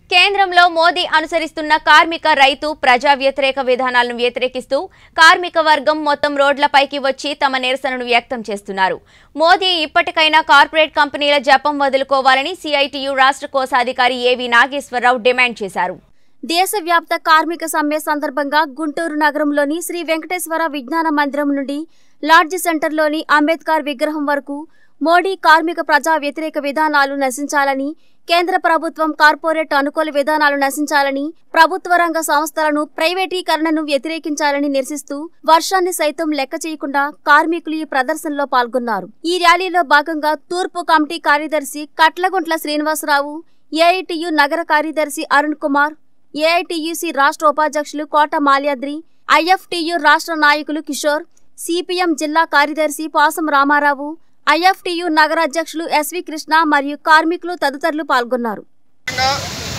కేంద్రంలో మోదీ అనుసరిస్తున్న కార్మిక రైతు ప్రజా వ్యతిరేక విధానాలను వ్యతిరేకిస్తూ కార్మిక వర్గం మొత్తం రోడ్లపైకి వచ్చి తమ నిరసనను వ్యక్తం చేస్తున్నారు మోదీ ఇప్పటికైనా కార్పొరేట్ కంపెనీల జపం వదులుకోవాలని సిఐటియు రాష్ట్ర కోశాధికారి ఏవి నాగేశ్వరరావు డిమాండ్ చేశారు దేశవ్యాప్త కార్మిక సమ్మె సందర్భంగా గుంటూరు నగరంలోని శ్రీ వెంకటేశ్వర విజ్ఞాన మందిరం నుండి లాడ్జ్ సెంటర్లోని అంబేద్కర్ విగ్రహం వరకు మోడీ కార్మిక ప్రజా వ్యతిరేక విధానాలు నశించాలని కేంద్ర ప్రభుత్వం కార్పొరేట్ అనుకూల విధానాలు నశించాలని ప్రభుత్వ రంగ సంస్థలను ప్రైవేటీకరణను వ్యతిరేకించాలని నిరసిస్తూ వర్షాన్ని సైతం లెక్క చేయకుండా కార్మికులు ఈ ప్రదర్శనలో పాల్గొన్నారు ఈ ర్యాలీలో భాగంగా తూర్పు కమిటీ కార్యదర్శి కట్లగుంట్ల శ్రీనివాసరావు ఏఐటియు నగర కార్యదర్శి అరుణ్ కుమార్ ఏఐటియుసి రాష్ట్ర ఉపాధ్యక్షులు కోట మాల్యాద్రి ఐఎఫ్టియు రాష్ట్ర నాయకులు కిషోర్ సిపిఎం జిల్లా కార్యదర్శి పాసం రామారావు ఐఎఫ్టియు నగర అధ్యక్షులు ఎస్వి కృష్ణ మరియు కార్మికులు తదితరులు పాల్గొన్నారు ముఖ్యంగా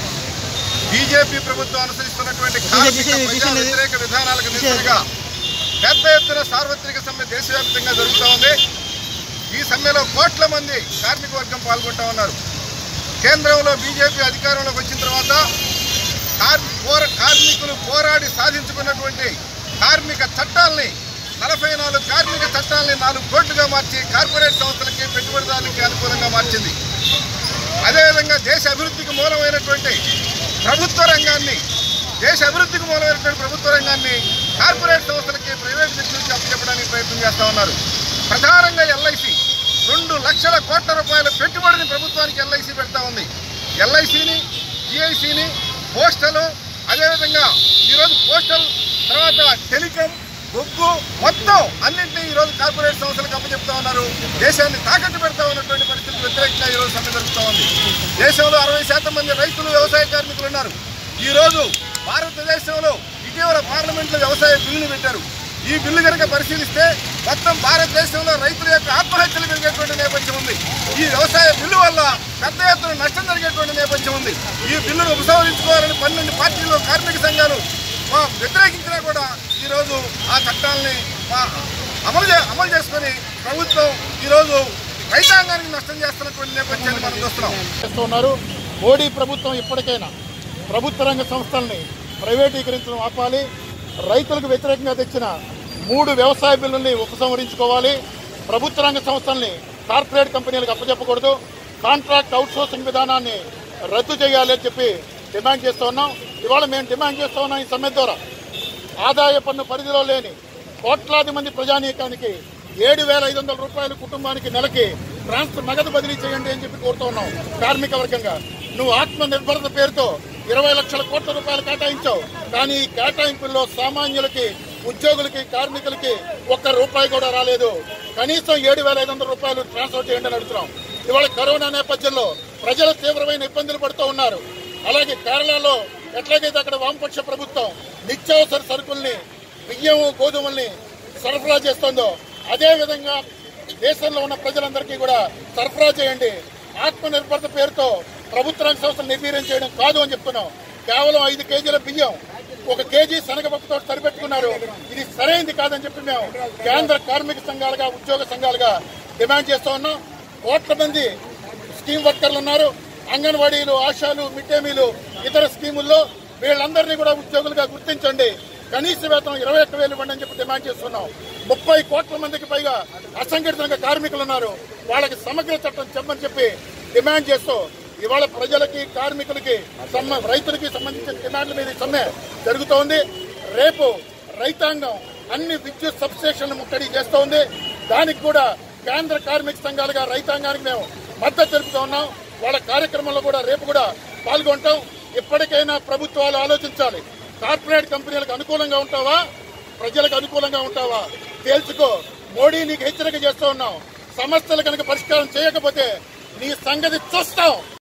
బీజేపీ ప్రభుత్వం అనుసరిస్తున్నటువంటి కార్మిక ప్రజా వ్యతిరేక విధానాలకు నిరసనగా పెద్ద ఎత్తున సార్వత్రిక సమ్మె దేశవ్యాప్తంగా జరుగుతూ ఉంది ఈ సమ్మెలో కోట్ల మంది కార్మిక వర్గం పాల్గొంటా ఉన్నారు కేంద్రంలో బీజేపీ అధికారంలోకి వచ్చిన తర్వాత కార్ పోర కార్మికులు పోరాడి సాధించుకున్నటువంటి కార్మిక చట్టాలని నలభై నాలుగు కార్మిక చట్టాలని నాలుగు కోట్లుగా మార్చి కార్పొరేట్ సంస్థలకి పెట్టుబడిదారులకి అనుకూలంగా మార్చింది అదేవిధంగా దేశ అభివృద్ధికి మూలమైనటువంటి ప్రభుత్వ రంగాన్ని దేశ అభివృద్ధికి మూలమైనటువంటి ప్రభుత్వ రంగాన్ని కార్పొరేట్ సంస్థలకి ప్రైవేట్ వ్యక్తులకి అప్పచెప్పడానికి ప్రయత్నం చేస్తూ ఉన్నారు ప్రధానంగా ఎల్ఐసి రెండు లక్షల కోట్ల రూపాయల పెట్టుబడిని ప్రభుత్వానికి ఎల్ఐసి పెడతా ఉంది ఎల్ఐసిని జిఐసిని పోస్టల్ అదేవిధంగా ఈరోజు పోస్టల్ తర్వాత టెలికాం బొగ్గు మొత్తం అన్నింటినీ ఈరోజు కార్పొరేట్ సంస్థలకు అప్పచెప్తా ఉన్నారు దేశాన్ని తాకట్టు పెడతా ఉన్నటువంటి పరిస్థితులు వ్యతిరేకంగా ఈరోజు సమ్మె జరుగుతూ ఉంది దేశంలో అరవై శాతం మంది రైతులు వ్యవసాయ కార్మికులు ఉన్నారు ఈరోజు భారతదేశంలో ఇటీవల పార్లమెంట్లో వ్యవసాయ బిల్లుని పెట్టారు ఈ బిల్లు కనుక పరిశీలిస్తే మొత్తం భారతదేశంలో రైతుల యొక్క ఆత్మహత్యలు పెరిగేటువంటి నేపథ్యం ఉంది ఈ వ్యవసాయ బిల్లు వల్ల పెద్ద ఎత్తున నష్టం జరిగేటువంటి నేపథ్యం ఉంది ఈ బిల్లును ఉపసంహరించుకోవాలని పన్నెండు పార్టీలు కార్మిక సంఘాలు ఆ, వ్యతిరేకించినా కూడా ఈరోజు ఆ చట్టాలని ఆ, అమలు చే అమలు చేసుకొని ప్రభుత్వం ఈరోజు రైతాంగానికి నష్టం చేస్తున్నటువంటి నేపథ్యాన్ని మనం చూస్తున్నాం చేస్తూ ఉన్నారు మోడీ ప్రభుత్వం ఇప్పటికైనా ప్రభుత్వ రంగ సంస్థల్ని ప్రైవేటీకరించడం ఆపాలి రైతులకు వ్యతిరేకంగా తెచ్చిన మూడు వ్యవసాయ బిల్లుల్ని ఉపసంహరించుకోవాలి ప్రభుత్వ రంగ సంస్థల్ని కార్పొరేట్ కంపెనీలకు అప్పచెప్పకూడదు కాంట్రాక్ట్ అవుట్సోర్సింగ్ విధానాన్ని రద్దు చేయాలి అని చెప్పి డిమాండ్ చేస్తూ ఉన్నాం ఇవాళ మేము డిమాండ్ చేస్తూ ఉన్నాం ఈ సమ్మె ద్వారా ఆదాయ పన్ను పరిధిలో లేని కోట్లాది మంది ప్రజానీకానికి ఏడు వేల ఐదు వందల రూపాయలు కుటుంబానికి నెలకి ట్రాన్స్ఫర్ నగదు బదిలీ చేయండి అని చెప్పి కోరుతూ ఉన్నాం కార్మిక వర్గంగా నువ్వు ఆత్మ నిర్భరత పేరుతో ఇరవై లక్షల కోట్ల రూపాయలు కేటాయించావు కానీ ఈ కేటాయింపుల్లో సామాన్యులకి ఉద్యోగులకి కార్మికులకి ఒక్క రూపాయి కూడా రాలేదు కనీసం ఏడు వేల ఐదు వందల రూపాయలు ట్రాన్స్ఫర్ చేయండి అని అడుగుతున్నాం ఇవాళ కరోనా నేపథ్యంలో ప్రజలు తీవ్రమైన ఇబ్బందులు పడుతూ ఉన్నారు అలాగే కేరళలో ఎట్లాగైతే అక్కడ వామపక్ష ప్రభుత్వం నిత్యావసర సరుకుల్ని బియ్యం గోధుమల్ని సరఫరా చేస్తోందో అదే విధంగా దేశంలో ఉన్న ప్రజలందరికీ కూడా సరఫరా చేయండి ఆత్మ నిర్భరత పేరుతో ప్రభుత్వ రంగ సంస్థలు నిర్వీర్యం చేయడం కాదు అని చెప్తున్నాం కేవలం ఐదు కేజీల బియ్యం ఒక కేజీ శనగపప్పుతో సరిపెట్టుకున్నారు ఇది సరైనది కాదని చెప్పి మేము కేంద్ర కార్మిక సంఘాలుగా ఉద్యోగ సంఘాలుగా డిమాండ్ చేస్తూ ఉన్నాం కోట్ల మంది స్కీమ్ వర్కర్లు ఉన్నారు అంగన్వాడీలు ఆశాలు మిడ్ డే మీలు ఇతర స్కీముల్లో వీళ్ళందరినీ కూడా ఉద్యోగులుగా గుర్తించండి కనీస వేతనం ఇరవై ఒక్క వేలు ఇవ్వండి అని చెప్పి డిమాండ్ చేస్తున్నాం ముప్పై కోట్ల మందికి పైగా అసంఘటిత రంగ కార్మికులు ఉన్నారు వాళ్ళకి సమగ్ర చట్టం చెప్పని చెప్పి డిమాండ్ చేస్తూ ఇవాళ ప్రజలకి కార్మికులకి సమ్మ రైతులకి సంబంధించిన డిమాండ్ల మీద ఈ సమ్మె జరుగుతోంది రేపు రైతాంగం అన్ని విద్యుత్ సబ్స్టేషన్లు ముట్టడి చేస్తోంది దానికి కూడా కేంద్ర కార్మిక సంఘాలుగా రైతాంగానికి మేము మద్దతు తెలుపుతూ ఉన్నాం వాళ్ళ కార్యక్రమంలో కూడా రేపు కూడా పాల్గొంటాం ఇప్పటికైనా ప్రభుత్వాలు ఆలోచించాలి కార్పొరేట్ కంపెనీలకు అనుకూలంగా ఉంటావా ప్రజలకు అనుకూలంగా ఉంటావా తేల్చుకో మోడీ నీకు హెచ్చరిక చేస్తూ ఉన్నాం సమస్యలు కనుక పరిష్కారం చేయకపోతే నీ సంగతి చూస్తాం